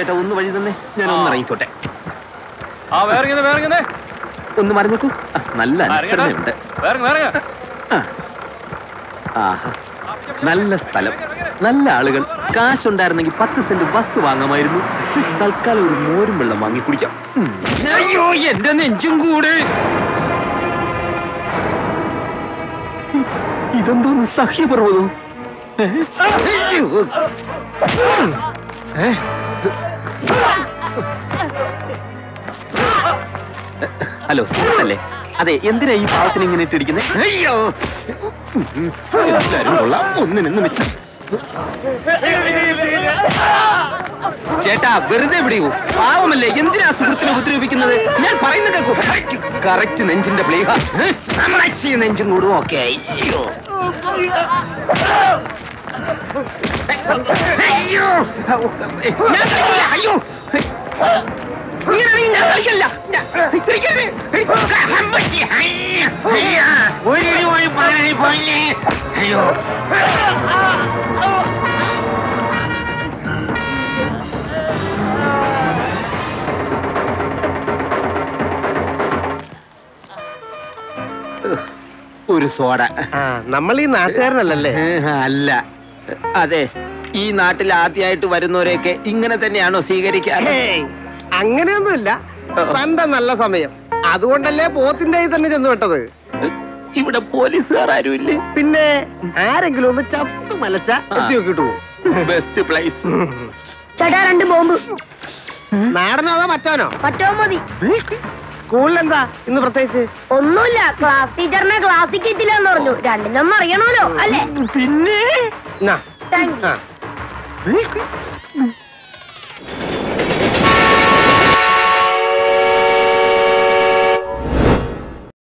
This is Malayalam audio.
ചേട്ടാ ഒന്ന് വഴി തന്നെ ഞാൻ ഒന്ന് ഇറങ്ങിക്കോട്ടെ ആ വേറെ വേറെ ഒന്ന് മറി നോക്കൂ ആ, നല്ല ഇറങ്ങടാ. അനുസരണയുണ്ട് വേറെ വേറെ ആഹാ നല്ല സ്ഥലം നല്ല ആളുകൾ കാശുണ്ടായിരുന്നെങ്കിൽ പത്ത് സെന്റ് വസ്തു വാങ്ങാമായിരുന്നു തൽക്കാലം ഒരു മോരും വെള്ളം വാങ്ങി കുടിക്കാം ഉം. അയ്യോ എന്റെ നെഞ്ചും കൂടെ ഇതെന്തോന്ന് സഹ്യപർവ്വതോ ഏ? അയ്യോ. ഏ? ഹലോ സുഹൃത്തല്ലേ അതെ എന്തിനാ ഈ പാവത്തിന് ഇങ്ങനെ ഇട്ടിരിക്കുന്നത് അയ്യോ ഉം. എല്ലാരും കൊള്ളാം ഒന്നിനൊന്ന് മിച്ചം ചേട്ടാ വെറുതെ വിടിയൂ പാവമല്ലേ എന്തിനാ സുഹൃത്തിനെ ഉപദ്രവിക്കുന്നത് ഞാൻ പറയുന്ന കേൾക്കൂ കറക്റ്റ് നെഞ്ചിന്റെ പ്ലീഹ അമ്മച്ചി നെഞ്ചും കൂടും ഒക്കെ അയ്യോ അയ്യോ ഞാൻ കളിക്കില്ല. അയ്യോ ഇങ്ങനെ ഞാൻ കളിക്കില്ല ഞാൻ- പിടിക്കരുത്. അമ്മച്ചി. അയ്യ. അയ്യ. ഒരു ഇടി പോലും പറയാനായി പോയില്ലേ അയ്യോ ഒരു സോഡ ആ നമ്മൾ ഈ നാട്ടുകാരനല്ലല്ലേ ഏഹ്, അല്ല അതെ ഈ നാട്ടിൽ ആദ്യമായിട്ട് വരുന്നവരെയൊക്കെ ഇങ്ങനെ തന്നെയാണോ സ്വീകരിക്കാറ് ഹേയ്, അങ്ങനെയൊന്നുമില്ല തന്റെ നല്ല സമയം അതുകൊണ്ടല്ലേ പോത്തിന്റെ കയ്യിൽ തന്നെ ചെന്ന് വിട്ടത് ഇവിടെ പോലീസുകാർ ആരും ഇല്ലേ പിന്നെ ആരെങ്കിലും ഒന്ന് ചത്തു മലച്ച എത്തി നോക്കിട്ട് പോകും ബെസ്റ്റ് പ്ലേസ് ചേട്ടാ രണ്ട് ബോംബ് നാടനോ അതോ മറ്റോനോ മറ്റോ മതി സ്കൂളിൽ എന്താ ഇന്ന് പ്രത്യേകിച്ച് ഒന്നുമില്ല ക്ലാസ് ടീച്ചറിനെ ക്ലാസ്സിൽ കയറ്റില്ല എന്ന് പറഞ്ഞു രണ്ടിലൊന്നും അറിയണമല്ലോ അല്ലേ പിന്നെ എന്നാ, താങ്ക് യു ആ.